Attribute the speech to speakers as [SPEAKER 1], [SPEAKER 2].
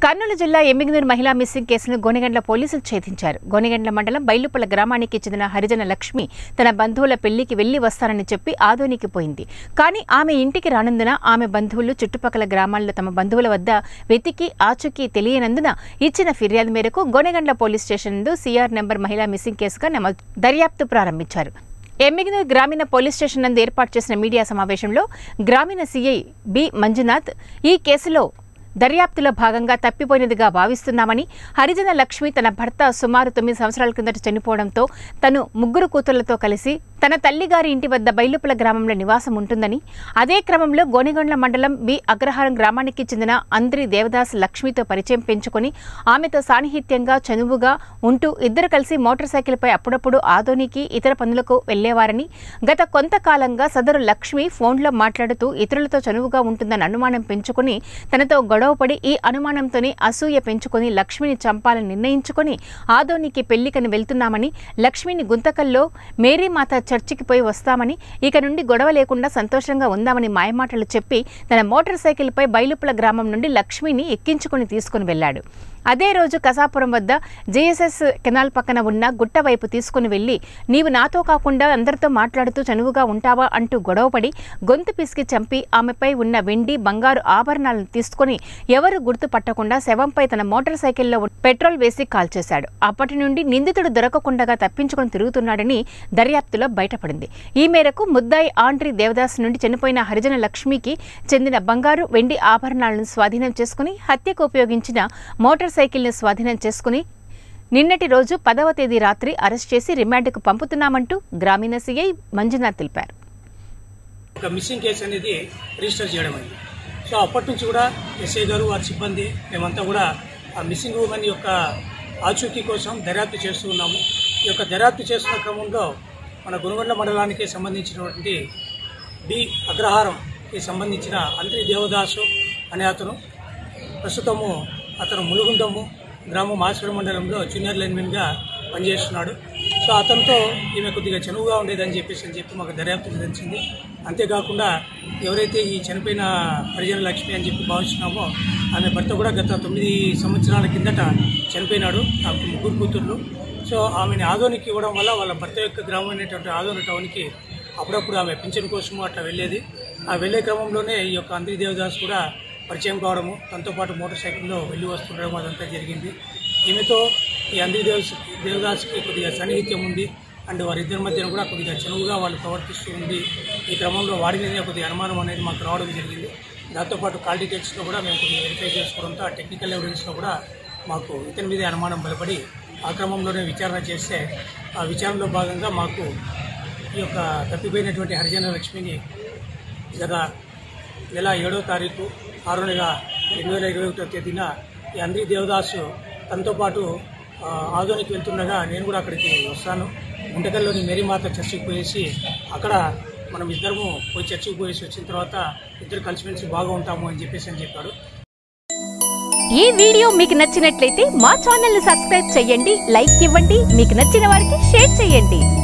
[SPEAKER 1] కర్నూలు జిల్లా ఎమ్మిగనూరు మహిళా మిస్సింగ్ కేసును గోనెగండ్ల పోలీసులు ఛేదించారు గోనెగండ్ల మండలం బైలుపల గ్రామానికి చెందిన హరిజన లక్ష్మి తన బంధువుల పెళ్లికి వెళ్లి వస్తానని చెప్పి ఆదోనికి పోయింది కానీ ఆమె ఇంటికి రానందున ఆమె బంధువులు చుట్టుపక్కల గ్రామాల్లో తమ బంధువుల వద్ద వెతికి ఆచూకీ తెలియనందున ఇచ్చిన ఫిర్యాదు మేరకు గోనెగండ్ల పోలీస్ స్టేషన్ నందు సిఆర్ నెంబర్ మహిళా మిస్సింగ్ కేసుగా నమోదు దర్యాప్తు ప్రారంభించారు ఎమ్మిగనూరు గ్రామీణ పోలీస్ స్టేషన్ నందు ఏర్పాటు చేసిన మీడియా సమావేశంలో గ్రామీణ సీఐ బి మంజునాథ్ ఈ కేసులో దర్యాప్తులో భాగంగా తప్పిపోయినదిగా భావిస్తున్నామని హరిజన లక్ష్మి తన భర్త సుమారు తొమ్మిది సంవత్సరాల కిందట చనిపోవడంతో తను ముగ్గురు కూతుళ్లతో కలిసి తన తల్లిగారి ఇంటి వద్ద బైలుపుల గ్రామంలో నివాసం ఉంటుందని అదే క్రమంలో గోనెగొండ్ల మండలం బి అగ్రహారం గ్రామానికి చెందిన అంద్రి దేవదాస్ లక్ష్మితో పరిచయం పెంచుకొని ఆమెతో సాన్నిహిత్యంగా చనువుగా ఉంటూ ఇద్దరు కలిసి మోటార్ సైకిల్పై అప్పుడప్పుడు ఆదోనికి ఇతర పనులకు వెళ్లేవారని గత కొంతకాలంగా సదరు లక్ష్మి ఫోన్లో మాట్లాడుతూ ఇతరులతో చనువుగా ఉంటుందని అనుమానం పెంచుకొని తనతో గొడవపడి ఈ అనుమానంతోనే అసూయ పెంచుకొని లక్ష్మిని చంపాలని నిర్ణయించుకొని ఆదోనికి పెళ్లికని వెళ్తున్నామని లక్ష్మిని గుంతకల్లో మేరీమాత చర్చికి పోయి వస్తామని ఇక నుండి గొడవ లేకుండా సంతోషంగా ఉందామని మాయమాటలు చెప్పి తన మోటార్ సైకిల్పై బైలుపుల గ్రామం నుండి లక్ష్మిని ఎక్కించుకుని తీసుకుని వెళ్ళాడు అదే రోజు కసాపురం వద్ద జేఎస్ఎస్ కెనాల్ పక్కన ఉన్న గుట్ట వైపు తీసుకుని వెళ్ళి నీవు నాతో కాకుండా అందరితో మాట్లాడుతూ చనువుగా ఉంటావా అంటూ గొడవపడి గొంతు పిసికి చంపి ఆమెపై ఉన్న వెండి బంగారు ఆభరణాలను తీసుకుని ఎవరు గుర్తుపట్టకుండా శవంపై తన మోటార్ సైకిల్లో ఉన్న పెట్రోల్ వేసి కాల్చేశాడు అప్పటి నుండి నిందితుడు దొరకకుండా తప్పించుకొని తిరుగుతున్నాడని దర్యాప్తులో బయటపడింది ఈ మేరకు ముద్దాయి ఆండ్రి దేవదాస్ నుండి చనిపోయిన హరిజన లక్ష్మికి చెందిన బంగారు వెండి ఆభరణాలను స్వాధీనం చేసుకుని హత్యకు ఉపయోగించిన మోటార్ సైకిల్ను స్వాధీనం చేసుకుని నిన్నటి రోజు పదవ తేదీ రాత్రి అరెస్ట్ చేసి రిమాండ్కు పంపుతున్నామంటూ గ్రామీణ సీఐ మంజునాథ్ తెలిపారు
[SPEAKER 2] ఒక మిస్సింగ్ కేసు అనేది రిజిస్టర్ చేయడం అయింది సో అప్పటి నుంచి కూడా ఎస్ఐ గారు వారి సిబ్బంది మేమంతా కూడా ఆ మిస్సింగ్ ఉమెన్ యొక్క ఆచూకీ కోసం దర్యాప్తు చేస్తూ ఉన్నాము ఈ యొక్క దర్యాప్తు చేస్తున్న క్రమంలో మన గుణగొండ మండలానికి సంబంధించినటువంటి బి అగ్రహారంకి సంబంధించిన అంత్రి దేవదాసు అనే అతను ప్రస్తుతము అతను ములుగుండము గ్రామం మాస్వర మండలంలో జూనియర్ లైన్మెన్గా పనిచేస్తున్నాడు సో అతనితో ఈమె కొద్దిగా చనువుగా ఉండేదని చెప్పేసి అని చెప్పి మాకు దర్యాప్తు తెలిసింది అంతేకాకుండా ఎవరైతే ఈ చనిపోయిన పరిజన లక్ష్మి అని చెప్పి భావిస్తున్నామో ఆమె భర్త కూడా గత తొమ్మిది సంవత్సరాల కిందట చనిపోయినాడు ఆ ముగ్గురు కూతుర్లు సో ఆమెని ఆదోనికి ఇవ్వడం వల్ల వాళ్ళ భర్త యొక్క గ్రామం అయినటువంటి ఆదోని టౌన్కి అప్పుడప్పుడు ఆమె పింఛన్ కోసము అట్లా వెళ్ళేది ఆ వెళ్ళే క్రమంలోనే ఈ యొక్క అంద్రి దేవదాస్ కూడా పరిచయం కావడము తనతో పాటు మోటార్ సైకిల్లో వెళ్ళి వస్తుండడం అదంతా జరిగింది ఈమెతో ఈ అంద్రి దేవస్ దేవదాస్కి కొద్దిగా సన్నిహిత్యం ఉంది అండ్ వారిద్దరి మధ్యన కూడా కొద్దిగా చనువుగా వాళ్ళు ప్రవర్తిస్తూ ఉంది ఈ క్రమంలో వారి మీద కొద్దిగా అనుమానం అనేది మాకు రావడం జరిగింది దాంతోపాటు కాల్ డీటెయిల్స్లో కూడా మేము కొద్దిగా వెరిఫై చేసుకోవడంతో ఆ టెక్నికల్ ఎవిడెన్స్లో కూడా మాకు ఇతని మీదే అనుమానం బలపడి ఆ క్రమంలోనే విచారణ చేస్తే ఆ విచారణలో భాగంగా మాకు ఈ యొక్క తప్పిపోయినటువంటి హరిజన లక్ష్మిని గత నెల ఏడో తారీఖు ఆరో నెల రెండు వేల ఇరవై ఒకటో తేదీన ఈ అంద్రి దేవదాసు తనతో పాటు ఆ, ఆదోనికి వెళ్తుండగా నేను కూడా అక్కడికి వస్తాను గుంటకల్లోని మేరీమాత చర్చికి పోయేసి అక్కడ మనం ఇద్దరము పోయి చర్చికి పోయేసి వచ్చిన తర్వాత ఇద్దరు కలిసిమెలిసి బాగా ఉంటాము అని చెప్పేసి అని చెప్పాడు
[SPEAKER 1] ఈ వీడియో మీకు నచ్చినట్లయితే మా ఛానల్ ని సబ్స్క్రైబ్ చేయండి లైక్ ఇవ్వండి మీకు నచ్చిన వారికి షేర్ చేయండి